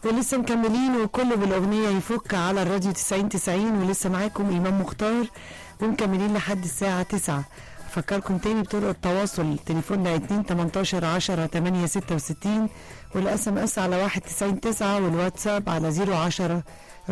ولسه مكملين وكله بالاغنيه يفك على الراديو 90 90 ولسه معاكم امام مختار ومكملين لحد الساعه 9 افكركم تاني بطرق التواصل تليفوننا 2 18 10 8 66 والاس ام اس على 1 90 9 والواتساب على 010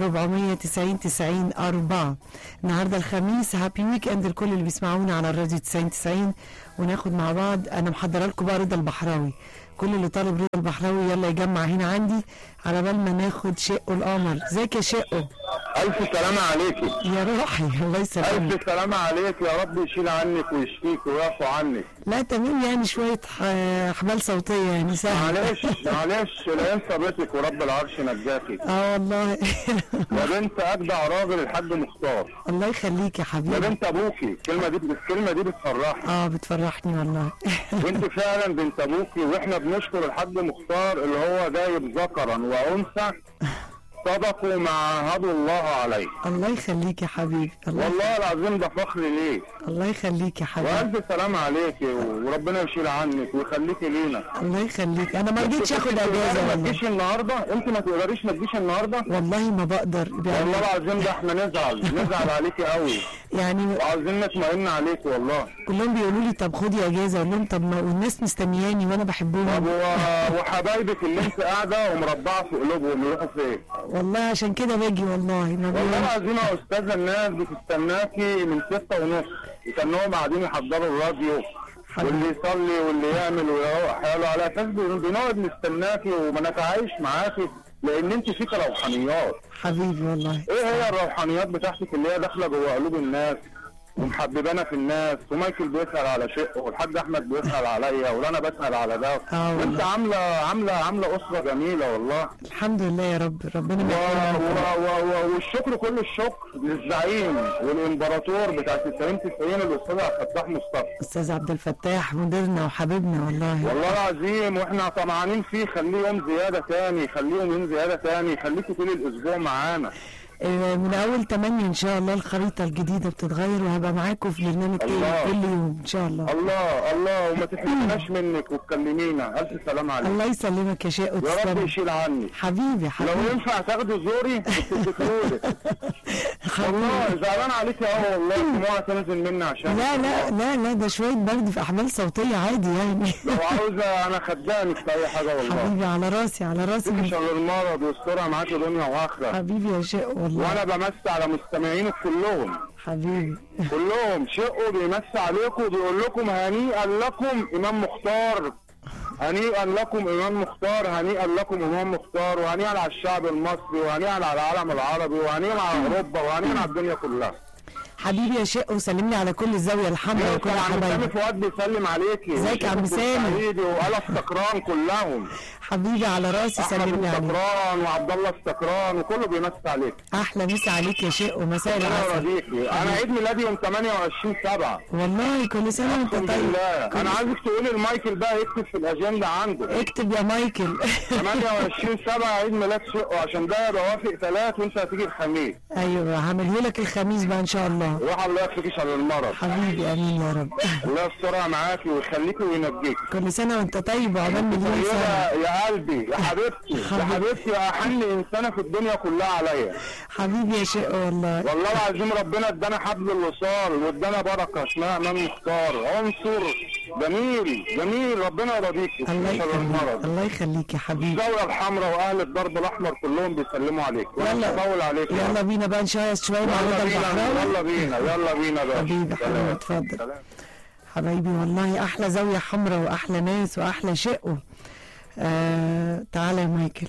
490 90 4 النهارده الخميس هابي ويك اند لكل اللي بيسمعونا على الراديو 90 90 وناخد مع بعض انا محضره لكم بقى رضا البحراوي كل اللي طالب رضا البحراوي يلا يجمع هنا عندي على بال ما ناخد شقه القمر ازيك يا شقه ألف سلامة عليكي يا روحي الله يسلمك ألف سلامة عليك يا رب يشيل عنك ويشفيك ويعفو عنك لا تمام يعني شويه ح- حبال صوتيه يعني سهل معلش معلش لا ينسى بيتك ورب العرش نجاكي اه والله يا بنت أجدع راجل الحاج مختار الله يخليك يا يا حبيبي بنت أبوكي الكلمة دي الكلمة دي بتفرحني اه بتفرحني والله وانت فعلا بنت ابوكي واحنا بنشكر الحاج مختار اللي هو جايب ذكرا وانثى صدقوا ما عاهدوا الله عليه الله يخليك يا حبيبي الله والله العظيم ده فخر ليه الله يخليك يا حبيبي والف سلام عليكي وربنا يشيل عنك ويخليكي لينا الله يخليك انا ما رضيتش اخد اجازه ما والله تجيش النهارده انت ما تقدريش ما تجيش النهارده والله ما بقدر والله يعني, العظيم ده احنا نزعل نزعل عليكي قوي يعني وعايزين نطمئن عليكي والله كلهم بيقولوا لي طب خدي اجازه اقول لهم طب ما والناس مستنياني وانا طب بحبهم و- وحبايبك اللي انت قاعده ومربعه في قلوبهم يروحوا فين؟ والله عشان كده باجي والله ما والله بيقولوا العظيم يا استاذه الناس بتستناكي من ستة ونص كانهم قاعدين يحضروا الراديو واللي يصلي واللي يعمل ويروح حاله على اساس بن- بنقعد نستناكي وما نتعايش معاكي لان انت فيك روحانيات حبيبي والله ايه هي الروحانيات بتاعتك اللي هي داخله جوه قلوب الناس ومحببانا في الناس ومايكل بيسال على شقه والحاج احمد بيسال عليا وانا بسال على ده اه وانت والله عامله عامله عامله اسره جميله والله الحمد لله يا رب ربنا و... ما و... و... و... والشكر كل الشكر للزعيم والامبراطور بتاع 90 90 الاستاذ عبد الفتاح مصطفى استاذ عبد الفتاح مديرنا وحبيبنا والله والله العظيم واحنا طمعانين فيه خليه يوم زياده تاني خليه يومين زياده تاني خليكي طول الاسبوع معانا آه، من اول 8 ان شاء الله الخريطه الجديده بتتغير وهبقى معاكم في برنامج تاني الله. كل يوم ان شاء الله الله الله وما تحرمناش منك وتكلمينا الف سلام عليك الله يسلمك يا شيخ يا رب وتسلم يشيل عني حبيبي لو حبيبي ينفع تاخدي زوري كنت تقولي حبيبي والله زعلان عليك يا والله دموعك تنزل مني عشان لا لا لا لا ده شويه برد في احمال صوتيه عادي يعني لو عاوزه انا خدامك في اي حاجه والله حبيبي على راسي على راسي فيك من- شر المرض واسترها معاك دنيا واخره حبيبي يا شيخ والله وانا بمس على مستمعينك كلهم حبيبي كلهم شقوا بيمس عليكم وبيقول لكم هنيئا لكم امام مختار هنيئا لكم امام مختار هنيئا لكم امام مختار وهنيئا على الشعب المصري وهنيئا على العالم العربي وهنيئا على اوروبا وهنيئا على الدنيا كلها حبيبي يا شيخ وسلم لي على كل الزاويه الحمراء وكل يوصل عم سامي حبايبي فؤاد بيسلم عليكي ازيك يا عم وشيخ سامي؟ السعيدي وآلاف سكران كلهم حبيبي على راسي احمد سلم لي عليك السكران وعبد الله السكران وكله بيمس عليك احلى مسا عليك يا شيخ ومساء ربنا العسل يرضيكي انا عيد ميلادي يوم 28 7 والله كل سنه وانت الحمد طيب لله كل- انا عايزك تقولي لمايكل بقى يكتب في الاجنده عنده اكتب يا مايكل 28 7 عيد ميلاد شقه عشان ده يبقى وافق ثلاث وانت هتيجي الخميس ايوه هعمله لك الخميس بقى ان شاء الله روح الله يكفيكي شر المرض حبيبي امين يا رب الله يسترها معاكي ويخليكي وينجيكي كل سنه وانت طيب وعقبال مليون سنه يا يا قلبي يا حبيبتي يا حبيبي. حبيبتي يا احن انسانه في الدنيا كلها عليا حبيبي يا شيخ والله والله العظيم ربنا ادانا حبل الوصال وادانا بركه اسمها امام مختار عنصر جميل جميل ربنا يرضيكي الله شر يخليك المرض الله يخليك يا حبيبي الدولة الحمراء واهل الضرب الاحمر كلهم بيسلموا عليك يلا. وانا بقول عليك يا يلا رب. بينا بقى نشير شويه مع يلا رضا بينا البحراوي يلا بينا يلا بينا بقى حبيبي حبيبي اتفضل حبايبي والله احلى زاويه حمراء واحلى ناس واحلى شقه آه تعالى يا مايكل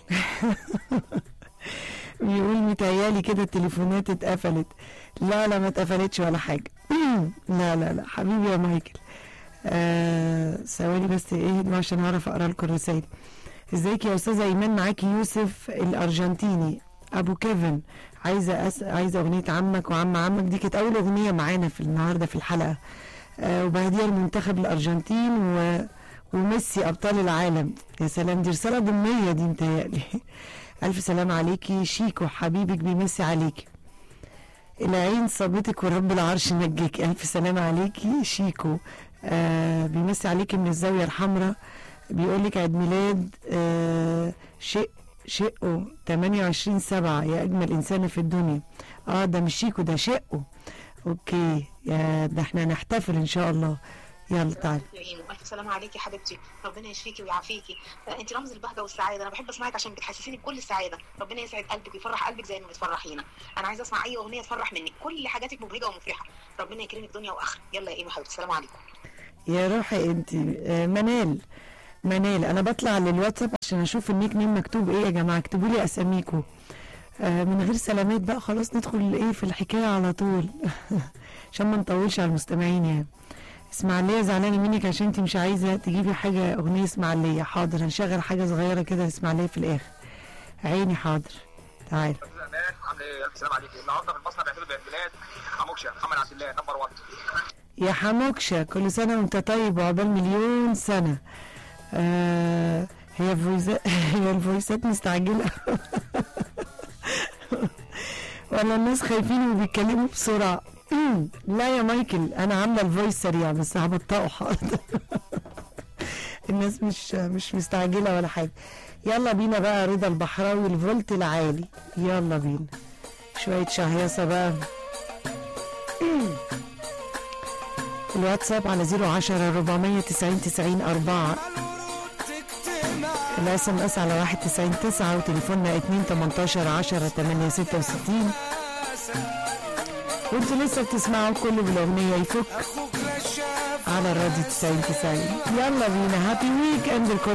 بيقول متهيالي كده التليفونات اتقفلت لا لا ما اتقفلتش ولا حاجه لا لا لا حبيبي يا مايكل آه، ثواني بس ايه عشان اعرف اقرا لكم الرسائل ازيك يا استاذه ايمان معاكي يوسف الارجنتيني ابو كيفن عايزه أس... عايزه اغنيه عمك وعم عمك دي كانت اول اغنيه معانا في النهارده في الحلقه آه وبهديها المنتخب الارجنتين و... وميسي ابطال العالم يا سلام دي رساله ضمنيه دي متهيألي الف سلام عليكي شيكو حبيبك بيمسي عليكي العين صابتك ورب العرش نجيك الف سلام عليكي شيكو آه بيمسي عليكي من الزاويه الحمراء بيقول لك عيد ميلاد آه شيء شقه 28 سبعة يا أجمل إنسانة في الدنيا اه ده مش شيكو ده شقه اوكي يا ده احنا نحتفل ان شاء الله يلا تعالى يا ايمو الف سلامه عليكي يا حبيبتي ربنا يشفيكي ويعافيكي آه، انت رمز البهجه والسعاده انا بحب اسمعك عشان بتحسسيني بكل السعاده ربنا يسعد قلبك ويفرح قلبك زي ما بتفرحينا انا عايزه اسمع اي اغنيه تفرح منك كل حاجاتك مبهجه ومفرحه ربنا يكرمك دنيا واخره يلا يا ايمو حبيبتي السلام عليكم يا روحي انت آه، منال منال انا بطلع للواتساب عشان اشوف النيك نيم مكتوب ايه يا جماعه اكتبوا لي اساميكم آه، من غير سلامات بقى خلاص ندخل ايه في الحكايه على طول عشان ما نطولش على المستمعين يعني اسماعيليه زعلانه منك عشان انت مش عايزه تجيبي حاجه اغنيه اسماعيليه حاضر هنشغل حاجه صغيره كده اسماعيليه في الاخر عيني حاضر تعالى استاذ امان عامل ايه؟ الف سلام عليك النهارده في المصنع بيعملوا بعيد ميلاد حموكشه محمد عبد الله نمبر 1 يا حموكشة كل سنة وانت طيب وعقبال مليون سنة آه هي فويسات هي الفويسات مستعجلة ولا الناس خايفين وبيتكلموا بسرعة لا يا مايكل انا عاملة الفويس سريع بس هبطئه حاضر الناس مش مش مستعجلة ولا حاجة يلا بينا بقى رضا البحراوي الفولت العالي يلا بينا شوية شهيصة بقى الواتساب على 010 490 90 4 الاس ام اس على 199 9 وتليفوننا 2 18 10 8 66 وانتوا لسه بتسمعوا كل بالاغنيه يفك على الراديو 90 90 يلا بينا هابي ويك اند